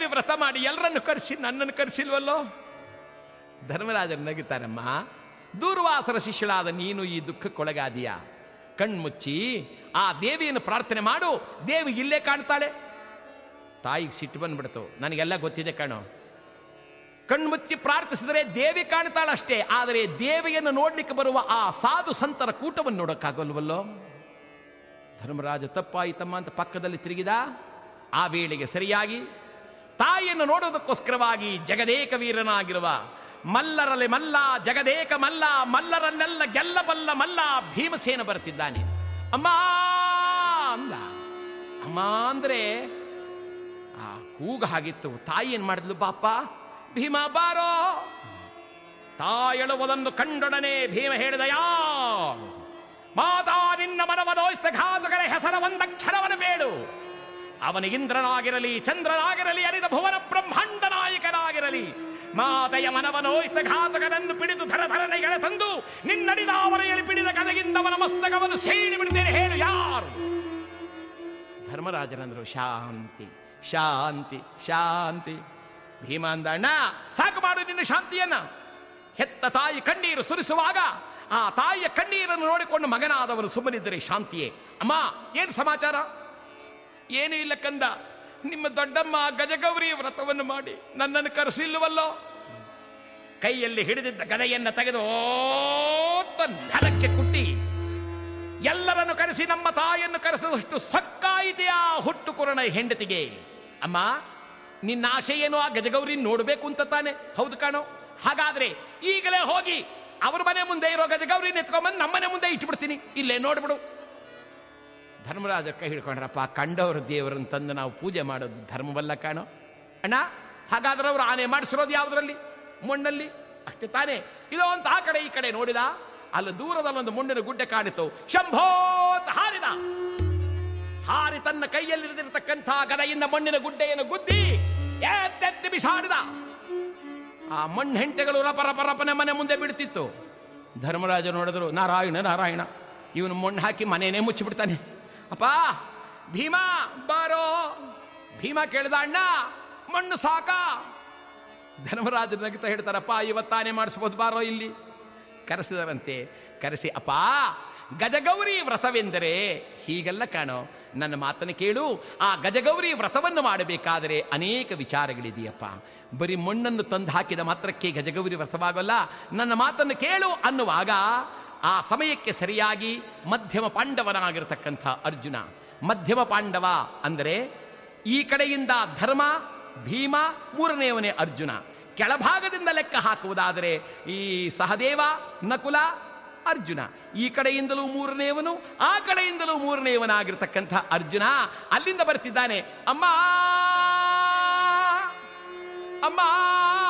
ಗಜಗೌರಿ ವ್ರತ ಮಾಡಿ ಎಲ್ಲರನ್ನು ಕರೆಸಿ ನನ್ನನ್ನು ಕರೆಸಿಲ್ವಲ್ಲೋ ಧರ್ಮರಾಜರು ನಗುತ್ತಾರಮ್ಮ ದೂರ್ವಾಸರ ಶಿಷ್ಯಳಾದ ನೀನು ಈ ದುಃಖಕ್ಕೊಳಗಾದೀಯ ಕಣ್ಮುಚ್ಚಿ ಆ ದೇವಿಯನ್ನು ಪ್ರಾರ್ಥನೆ ಮಾಡು ದೇವಿ ಇಲ್ಲೇ ಕಾಣ್ತಾಳೆ ತಾಯಿಗೆ ಸಿಟ್ಟು ಬಂದ್ಬಿಡ್ತು ನನಗೆಲ್ಲ ಗೊತ್ತಿದೆ ಕಣೋ ಕಣ್ಮುಚ್ಚಿ ಪ್ರಾರ್ಥಿಸಿದರೆ ದೇವಿ ಕಾಣ್ತಾಳಷ್ಟೇ ಆದರೆ ದೇವಿಯನ್ನು ನೋಡ್ಲಿಕ್ಕೆ ಬರುವ ಆ ಸಾಧು ಸಂತರ ಕೂಟವನ್ನು ನೋಡೋಕ್ಕಾಗಲ್ವಲ್ಲೋ ಧರ್ಮರಾಜ ತಪ್ಪಾಯಿತಮ್ಮ ಅಂತ ಪಕ್ಕದಲ್ಲಿ ತಿರುಗಿದ ಆ ವೇಳೆಗೆ ಸರಿಯಾಗಿ ತಾಯಿಯನ್ನು ನೋಡೋದಕ್ಕೋಸ್ಕರವಾಗಿ ಜಗದೇಕ ವೀರನಾಗಿರುವ ಮಲ್ಲರಲ್ಲಿ ಮಲ್ಲ ಜಗದೇಕ ಮಲ್ಲ ಮಲ್ಲರನ್ನೆಲ್ಲ ಗೆಲ್ಲಬಲ್ಲ ಮಲ್ಲ ಭೀಮಸೇನ ಬರ್ತಿದ್ದಾನೆ ಅಮ್ಮ ಅಂದ ಅಮ್ಮ ಅಂದ್ರೆ ಆ ಕೂಗು ಹಾಗಿತ್ತು ತಾಯಿ ಏನ್ ಮಾಡಿದ್ಲು ಬಾಪ ಭೀಮ ಬಾರೋ ತಾಯಳುವುದನ್ನು ಕಂಡೊಡನೆ ಭೀಮ ಹೇಳಿದಯಾ ಮಾತಾ ನಿನ್ನ ಮನವನೋಯಿತ ಘಾತಕರ ಹೆಸರ ಒಂದಕ್ಷರವನ್ನು ಬೇಡು ಅವನಿಗೆ ಇಂದ್ರನಾಗಿರಲಿ ಚಂದ್ರನಾಗಿರಲಿ ಅರಿದ ಭುವನ ಬ್ರಹ್ಮಾಂಡ ನಾಯಕನಾಗಿರಲಿ ಮಾತೆಯ ಮನವನೋಯಿತ ಘಾತಕನನ್ನು ಪಿಡಿದು ಧರಧರನೆಗಳ ತಂದು ನಿನ್ನಡಿದ ಅವನೆಯಲ್ಲಿ ಪಿಡಿದ ಕದಗಿಂದ ಅವನ ಮಸ್ತಕವನ್ನು ಸೇರಿ ಬಿಡ್ತೇನೆ ಹೇಳು ಯಾರು ಧರ್ಮರಾಜರಂದ್ರು ಶಾಂತಿ ಶಾಂತಿ ಶಾಂತಿ ಭೀಮ ಅಂದ ಅಣ್ಣ ಸಾಕು ಮಾಡು ನಿನ್ನ ಶಾಂತಿಯನ್ನ ಹೆತ್ತ ತಾಯಿ ಕಣ್ಣೀರು ಸುರಿಸುವಾಗ ಆ ತಾಯಿಯ ಕಣ್ಣೀರನ್ನು ನೋಡಿಕೊಂಡು ಮಗನಾದವನು ಸುಮ್ಮನಿದ್ದರೆ ಶಾಂತಿಯೇ ಅಮ್ಮ ಏನು ಸಮಾಚಾರ ಏನೂ ಇಲ್ಲ ಕಂದ ನಿಮ್ಮ ದೊಡ್ಡಮ್ಮ ಗಜಗೌರಿ ವ್ರತವನ್ನು ಮಾಡಿ ನನ್ನನ್ನು ಕರೆಸಿಲ್ಲವಲ್ಲೋ ಕೈಯಲ್ಲಿ ಹಿಡಿದಿದ್ದ ಗದೆಯನ್ನ ತೆಗೆದು ಓತ್ತ ನೆಲಕ್ಕೆ ಕುಟ್ಟಿ ಎಲ್ಲರನ್ನು ಕರೆಸಿ ನಮ್ಮ ತಾಯಿಯನ್ನು ಕರೆಸಿದಷ್ಟು ಸಕ್ಕಾಯಿತೆ ಆ ಹುಟ್ಟು ಕುರಣ ಹೆಂಡತಿಗೆ ಅಮ್ಮ ನಿನ್ನ ಆಶೆ ಏನು ಆ ಗಜಗೌರಿ ನೋಡಬೇಕು ಅಂತ ತಾನೆ ಹೌದು ಕಾಣೋ ಹಾಗಾದ್ರೆ ಈಗಲೇ ಹೋಗಿ ಅವ್ರ ಮನೆ ಮುಂದೆ ಇರೋ ಗಜಗೌರಿ ಎತ್ಕೊಂಡ್ಬಂದು ನಮ್ಮನೆ ಮುಂದೆ ಇಟ್ಬಿಡ್ತೀನಿ ಇಲ್ಲೇ ನೋಡ್ಬಿಡು ಧರ್ಮರಾಜ ಕೈ ಹಿಡ್ಕೊಂಡ್ರಪ್ಪ ಕಂಡವರು ದೇವರನ್ನು ತಂದು ನಾವು ಪೂಜೆ ಮಾಡೋದು ಧರ್ಮವಲ್ಲ ಕಾಣೋ ಅಣ್ಣ ಹಾಗಾದ್ರೆ ಅವರು ಆನೆ ಮಾಡಿಸಿರೋದು ಯಾವುದರಲ್ಲಿ ಮಣ್ಣಲ್ಲಿ ಅಷ್ಟೇ ತಾನೇ ಇದೋ ಅಂತ ಆ ಕಡೆ ಈ ಕಡೆ ನೋಡಿದ ಅಲ್ಲಿ ದೂರದಲ್ಲಿ ಒಂದು ಮುಂಡಿನ ಗುಡ್ಡೆ ಕಾಣಿತು ಶಂಭೋತ್ ಹಾರಿದ ಹಾರಿ ತನ್ನ ಕೈಯಲ್ಲಿರದಿರತಕ್ಕಂಥ ಗದೆಯಿಂದ ಮಣ್ಣಿನ ಗುಡ್ಡೆಯನ್ನು ಗುದ್ದಿ ಎತ್ತೆತ್ತಿ ಬಿಸಾಡಿದ ಆ ಮಣ್ಣು ಹೆಂಟೆಗಳು ರಪ ರಪ ರಪನೆ ಮನೆ ಮುಂದೆ ಬಿಡ್ತಿತ್ತು ಧರ್ಮರಾಜ ನೋಡಿದ್ರು ನಾರಾಯಣ ನಾರಾಯಣ ಇವನು ಮಣ್ಣು ಹಾಕಿ ಮನೆಯೇ ಮುಚ್ಚಿಬಿಡ್ತಾನೆ ಅಪ್ಪ ಭೀಮಾ ಬಾರೋ ಭೀಮಾ ಕೇಳಿದ ಅಣ್ಣ ಮಣ್ಣು ಸಾಕ ಧರ್ಮರಾಜ ನಗುತ್ತಾ ಹೇಳ್ತಾರಪ್ಪ ಇವತ್ತಾನೆ ಮಾಡಿಸ್ಬೋದು ಬಾರೋ ಇಲ್ಲಿ ಕರೆಸಿದರಂತೆ ಕರೆಸಿ ಅಪ್ಪ ಗಜಗೌರಿ ವ್ರತವೆಂದರೆ ಹೀಗೆಲ್ಲ ಕಾಣೋ ನನ್ನ ಮಾತನ್ನು ಕೇಳು ಆ ಗಜಗೌರಿ ವ್ರತವನ್ನು ಮಾಡಬೇಕಾದರೆ ಅನೇಕ ವಿಚಾರಗಳಿದೆಯಪ್ಪ ಬರೀ ಮಣ್ಣನ್ನು ತಂದು ಹಾಕಿದ ಮಾತ್ರಕ್ಕೆ ಗಜಗೌರಿ ವ್ರತವಾಗಲ್ಲ ನನ್ನ ಮಾತನ್ನು ಕೇಳು ಅನ್ನುವಾಗ ಆ ಸಮಯಕ್ಕೆ ಸರಿಯಾಗಿ ಮಧ್ಯಮ ಪಾಂಡವನಾಗಿರತಕ್ಕಂಥ ಅರ್ಜುನ ಮಧ್ಯಮ ಪಾಂಡವ ಅಂದರೆ ಈ ಕಡೆಯಿಂದ ಧರ್ಮ ಭೀಮ ಮೂರನೆಯವನೇ ಅರ್ಜುನ ಕೆಳಭಾಗದಿಂದ ಲೆಕ್ಕ ಹಾಕುವುದಾದರೆ ಈ ಸಹದೇವ ನಕುಲ ಅರ್ಜುನ ಈ ಕಡೆಯಿಂದಲೂ ಮೂರನೆಯವನು ಆ ಕಡೆಯಿಂದಲೂ ಮೂರನೆಯವನಾಗಿರ್ತಕ್ಕಂಥ ಅರ್ಜುನ ಅಲ್ಲಿಂದ ಬರ್ತಿದ್ದಾನೆ ಅಮ್ಮ ಅಮ್ಮ